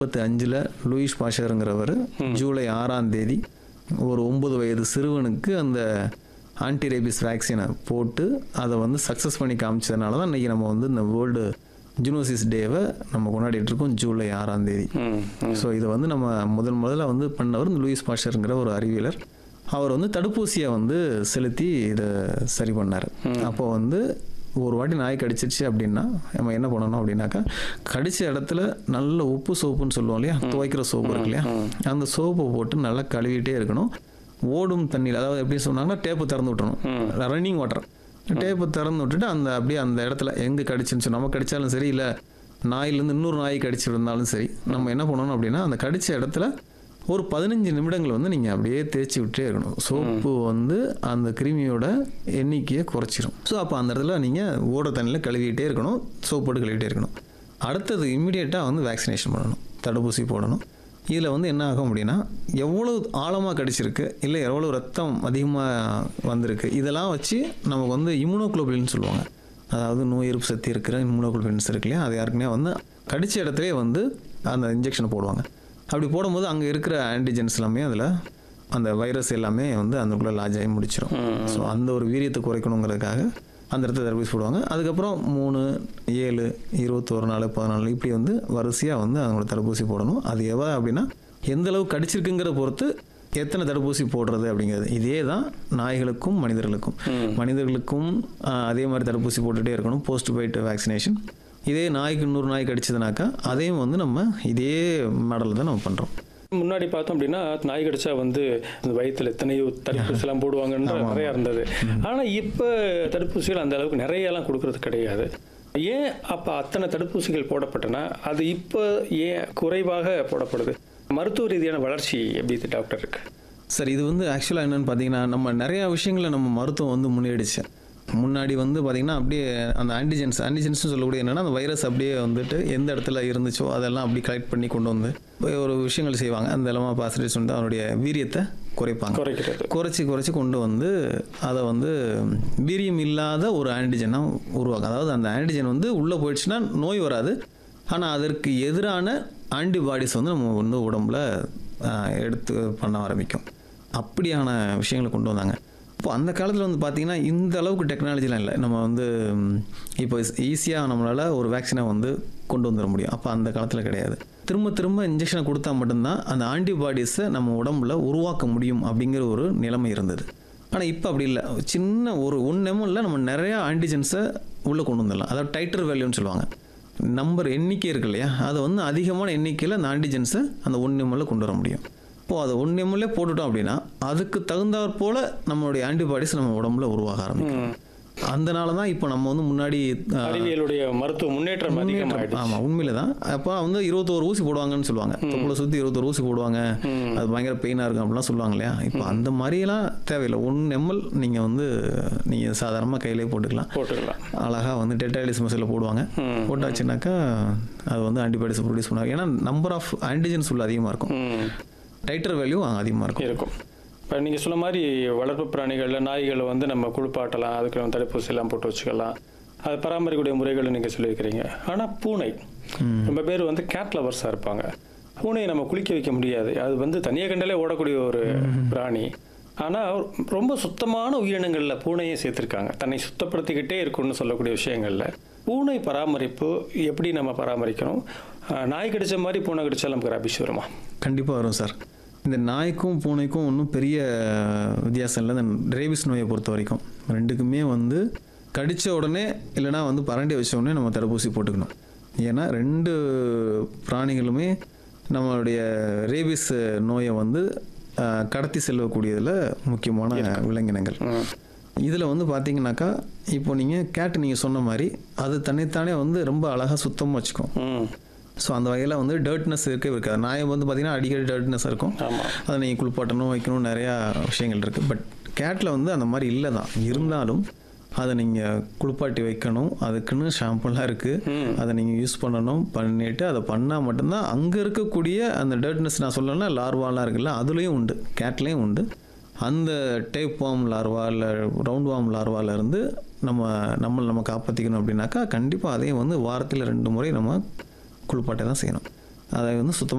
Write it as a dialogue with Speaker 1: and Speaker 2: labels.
Speaker 1: முப்பத்தி அஞ்சில் லூயிஸ் பாஷருங்கிறவர் ஜூலை ஆறாம் தேதி ஒரு ஒன்பது வயது சிறுவனுக்கு அந்த ஆன்டி ரேபிஸ் வேக்சினை போட்டு அதை வந்து சக்ஸஸ் பண்ணி காமிச்சதுனால தான் இன்றைக்கி நம்ம வந்து இந்த வேர்ல்டு ஜூனோசிஸ் டேவை நம்ம கொண்டாடிட்டு இருக்கோம் ஜூலை ஆறாம் தேதி
Speaker 2: ம் ம்
Speaker 1: ஸோ இது வந்து நம்ம முதல் முதல்ல வந்து பண்ணவர் இந்த லூயிஸ் பாஷருங்கிற ஒரு அறிவியலர் அவர் வந்து தடுப்பூசியை வந்து செலுத்தி இதை சரி பண்ணார் அப்போ வந்து ஒரு வாட்டி நாய் கடிச்சிருச்சு அப்படின்னா நம்ம என்ன பண்ணணும் அப்படின்னாக்கா கடிச்ச இடத்துல நல்ல உப்பு சோப்புன்னு சொல்லுவோம் இல்லையா துவைக்கிற சோப்பு இருக்கு இல்லையா அந்த சோப்பை போட்டு நல்லா கழுவிட்டே இருக்கணும் ஓடும் தண்ணியில் அதாவது எப்படி சொன்னாங்கன்னா டேப்பு திறந்து விட்டுறணும் ரன்னிங் வாட்டர் டேப்பு திறந்து விட்டுட்டு அந்த அப்படியே அந்த இடத்துல எங்கே கடிச்சுன்னு நம்ம கடிச்சாலும் சரி இல்லை நாயிலேருந்து இன்னொரு நாய் கடிச்சிருந்தாலும் சரி நம்ம என்ன பண்ணணும் அப்படின்னா அந்த கடிச்ச இடத்துல ஒரு பதினஞ்சு நிமிடங்கள் வந்து நீங்கள் அப்படியே தேய்ச்சி விட்டே இருக்கணும் சோப்பு வந்து அந்த கிருமியோட எண்ணிக்கையை குறைச்சிரும் ஸோ அப்போ அந்த இடத்துல நீங்கள் ஓட தண்ணியில் கழுவிட்டே இருக்கணும் சோப்பு போட்டு கழுவிட்டே இருக்கணும் அடுத்தது இம்மிடியேட்டாக வந்து வேக்சினேஷன் பண்ணணும் தடுப்பூசி போடணும் இதில் வந்து என்ன ஆகும் அப்படின்னா எவ்வளோ ஆழமாக கடிச்சிருக்கு இல்லை எவ்வளோ ரத்தம் அதிகமாக வந்திருக்கு இதெல்லாம் வச்சு நமக்கு வந்து இம்யூனோகுளோபின் சொல்லுவாங்க அதாவது நோய் எதிர்ப்பு சக்தி இருக்கிற இம்யூனோகுளோபின்ஸ் இருக்கு இல்லையா அது யாருக்குனே வந்து கடிச்ச இடத்துலயே வந்து அந்த இன்ஜெக்ஷனை போடுவாங்க அப்படி போடும்போது அங்கே இருக்கிற ஆன்டிஜென்ஸ் எல்லாமே அதில் அந்த வைரஸ் எல்லாமே வந்து அதுக்குள்ளே லாஜ் ஆகி முடிச்சிடும் ஸோ அந்த ஒரு வீரியத்தை குறைக்கணுங்கிறதுக்காக அந்த இடத்துல தடுப்பூசி போடுவாங்க அதுக்கப்புறம் மூணு ஏழு இருபத்தோரு நாள் பதினாலு இப்படி வந்து வரிசையாக வந்து அவங்களோட தடுப்பூசி போடணும் அது எவ்வளோ அப்படின்னா எந்த அளவு கடிச்சிருக்குங்கிறத பொறுத்து எத்தனை தடுப்பூசி போடுறது அப்படிங்கிறது இதே தான் நாய்களுக்கும் மனிதர்களுக்கும் மனிதர்களுக்கும் ஆஹ், அதே மாதிரி தடுப்பூசி போட்டுகிட்டே இருக்கணும் போஸ்ட் பைட் வேக்சினேஷன் இதே நாய்க்கு இன்னொரு நாய் கடிச்சதுனாக்கா அதையும் வந்து நம்ம இதே மாடலில் தான் நம்ம பண்ணுறோம்
Speaker 2: முன்னாடி பார்த்தோம் அப்படின்னா நாய் கடிச்சா வந்து இந்த வயித்துல எத்தனையோ தடுப்பூசி எல்லாம் போடுவாங்கன்ற நிறைய இருந்தது ஆனா இப்ப தடுப்பூசிகள் அந்த அளவுக்கு நிறைய எல்லாம் கொடுக்கறது கிடையாது ஏன் அப்ப அத்தனை தடுப்பூசிகள் போடப்பட்டன அது இப்ப ஏன் குறைவாக போடப்படுது மருத்துவ ரீதியான வளர்ச்சி எப்படி இது டாக்டர் இருக்கு
Speaker 1: சார் இது வந்து ஆக்சுவலாக என்னென்னு பார்த்தீங்கன்னா நம்ம நிறையா விஷயங்களை நம்ம மருத்துவம் வந்து முன்னேறிச்சு முன்னாடி வந்து பார்த்தீங்கன்னா அப்படியே அந்த ஆன்டிஜென்ஸ் ஆன்டிஜென்ஸ்னு சொல்லக்கூடிய என்னென்னா அந்த வைரஸ் அப்படியே வந்துட்டு எந்த இடத்துல இருந்துச்சோ அதெல்லாம் அப்படி கலெக்ட் பண்ணி கொண்டு வந்து ஒரு விஷயங்கள் செய்வாங்க அந்த எலமா பாசிட்டிவ்ஸ் வந்து அவனுடைய வீரியத்தை குறைப்பாங்க
Speaker 2: குறைக்கிறது
Speaker 1: குறைச்சி குறைச்சி கொண்டு வந்து அதை வந்து வீரியம் இல்லாத ஒரு ஆன்டிஜனாக உருவாக்கும் அதாவது அந்த ஆன்டிஜன் வந்து உள்ளே போயிடுச்சுன்னா நோய் வராது ஆனால் அதற்கு எதிரான ஆன்டிபாடிஸ் வந்து நம்ம வந்து உடம்புல ஆஹ், எடுத்து பண்ண ஆரம்பிக்கும் அப்படியான விஷயங்களை கொண்டு வந்தாங்க இப்போ அந்த காலத்தில் வந்து பார்த்திங்கன்னா இந்த அளவுக்கு டெக்னாலஜிலாம் இல்லை நம்ம வந்து ம், இப்போ ஈஸியாக நம்மளால் ஒரு வேக்சினை வந்து கொண்டு வந்துட முடியும் அப்போ அந்த காலத்தில் கிடையாது திரும்ப திரும்ப இன்ஜெக்ஷனை கொடுத்தா மட்டும்தான் அந்த ஆன்டிபாடிஸை நம்ம உடம்புல உருவாக்க முடியும் அப்படிங்கிற ஒரு நிலைமை இருந்தது ஆனால் இப்போ அப்படி இல்லை சின்ன ஒரு ஒன் எம்எல்ல நம்ம நிறையா ஆன்டிஜென்ஸை உள்ளே கொண்டு வந்துடலாம் அதாவது டைட்டர் வேல்யூன்னு சொல்லுவாங்க நம்பர் எண்ணிக்கை இருக்கு இல்லையா அதை வந்து அதிகமான எண்ணிக்கையில் அந்த ஆன்டிஜென்ஸை அந்த ஒன் எம்எல்ல கொண்டு வர முடியும் இப்போது அதை ஒன் எம்எல்ஏ போட்டுட்டோம் அப்படின்னா அதுக்கு தகுந்தாற் போல் நம்மளுடைய ஆன்டிபாடிஸ் நம்ம உடம்புல உருவாக ஆரம்பிக்கும் அதனால தான் இப்போ நம்ம வந்து முன்னாடி ஆஹ்,
Speaker 2: அறிவியலுடைய மருத்துவ முன்னேற்றம் அதிகமாயிடுச்சு
Speaker 1: ஆமாம் உண்மையில தான் அப்போ வந்து இருபத்தோரு ஊசி போடுவாங்கன்னு சொல்லுவாங்க தொப்புளை சுற்றி இருபத்தோரு ஊசி போடுவாங்க அது பயங்கர பெயினாக இருக்கும் அப்படிலாம் சொல்லுவாங்க இல்லையா இப்போ அந்த மாதிரியெல்லாம் தேவையில்லை ஒன் எம்எல் நீங்கள் வந்து நீங்கள் சாதாரணமாக கையிலே போட்டுக்கலாம்
Speaker 2: போட்டுக்கலாம்
Speaker 1: அழகாக வந்து டெட்டாலிஸ் மசிலில் போடுவாங்க போட்டாச்சுனாக்கா அது வந்து ஆன்டிபாடிஸ் ப்ரொடியூஸ் பண்ணுவாங்க ஏன்னா நம்பர் ஆஃப் ஆன்டிஜென்ஸ் உள்ள அதிகமாக இருக்கும்
Speaker 2: ம்
Speaker 1: டைட்டர் வேல்யூ அதிகமாக இருக்கும்
Speaker 2: இருக்கும் இப்போ நீங்கள் சொன்ன மாதிரி வளர்ப்பு பிராணிகளில் நாய்களை வந்து நம்ம குளிப்பாட்டலாம் அதுக்கு நம்ம தடுப்பூசி எல்லாம் போட்டு வச்சுக்கலாம் அது பராமரிக்கக்கூடிய முறைகளை நீங்கள் சொல்லியிருக்கிறீங்க ஆனால் பூனை ரொம்ப பேர் வந்து கேட் லவர்ஸாக இருப்பாங்க பூனையை நம்ம குளிக்க வைக்க முடியாது அது வந்து தனியாக கண்டாலே ஓடக்கூடிய ஒரு பிராணி ஆனால் ரொம்ப சுத்தமான உயிரினங்களில் பூனையை சேர்த்துருக்காங்க தன்னை சுத்தப்படுத்திக்கிட்டே இருக்கும்னு சொல்லக்கூடிய விஷயங்களில் பூனை பராமரிப்பு எப்படி நம்ம பராமரிக்கணும் அஹ், நாய் கடிச்ச மாதிரி பூனை கடிச்சா நமக்கு ரபிஷ் வருமா
Speaker 1: கண்டிப்பாக வரும் சார் இந்த நாய்க்கும் பூனைக்கும் ஒன்றும் பெரிய வித்தியாசம் இல்லை இந்த ரேபிஸ் நோயை பொறுத்த வரைக்கும் ரெண்டுக்குமே வந்து கடித்த உடனே இல்லைனா வந்து பரண்டி வச்ச உடனே நம்ம தடுப்பூசி போட்டுக்கணும் ஏன்னா ரெண்டு பிராணிகளுமே நம்மளுடைய ரேபிஸ் நோயை வந்து ஆஹ், கடத்தி செல்லக்கூடியதில் முக்கியமான விலங்கினங்கள் இதில் வந்து பார்த்தீங்கன்னாக்கா இப்போ நீங்கள் கேட்டு நீங்கள் சொன்ன மாதிரி அது தன்னைத்தானே வந்து ரொம்ப அழகாக சுத்தமாக வச்சுக்கும்
Speaker 2: ம்
Speaker 1: ஸோ அந்த வகையில் வந்து டர்ட்னஸ் இருக்கவே இருக்காது நாயை வந்து பார்த்தீங்கன்னா அடிக்கடி டர்ட்னஸ் இருக்கும்
Speaker 2: ஆமாம்
Speaker 1: அதை நீங்கள் குளிப்பாட்டணும் வைக்கணும் நிறையா விஷயங்கள் இருக்குது பட் கேட்டில் வந்து அந்த மாதிரி இல்லை தான் இருந்தாலும் அதை நீங்கள் குளிப்பாட்டி வைக்கணும் அதுக்குன்னு ஷாம்புலாம் இருக்குது அதை நீங்கள் யூஸ் பண்ணணும் பண்ணிட்டு அதை பண்ணால் மட்டும்தான் அங்கே இருக்கக்கூடிய அந்த டர்ட்னஸ் நான் சொல்லணும்னா லார்வாலாம் இருக்குல்ல அதுலேயும் உண்டு கேட்லேயும் உண்டு அந்த டேப் வாம் லார்வா இல்லை ரவுண்ட் வாம் லார்வாலேருந்து நம்ம நம்மளை நம்ம காப்பாற்றிக்கணும் அப்படின்னாக்கா கண்டிப்பாக அதையும் வந்து வாரத்தில் ரெண்டு முறை நம்ம குளிப்பாட்டை தான் செய்யணும் அதை வந்து சுத்தமாக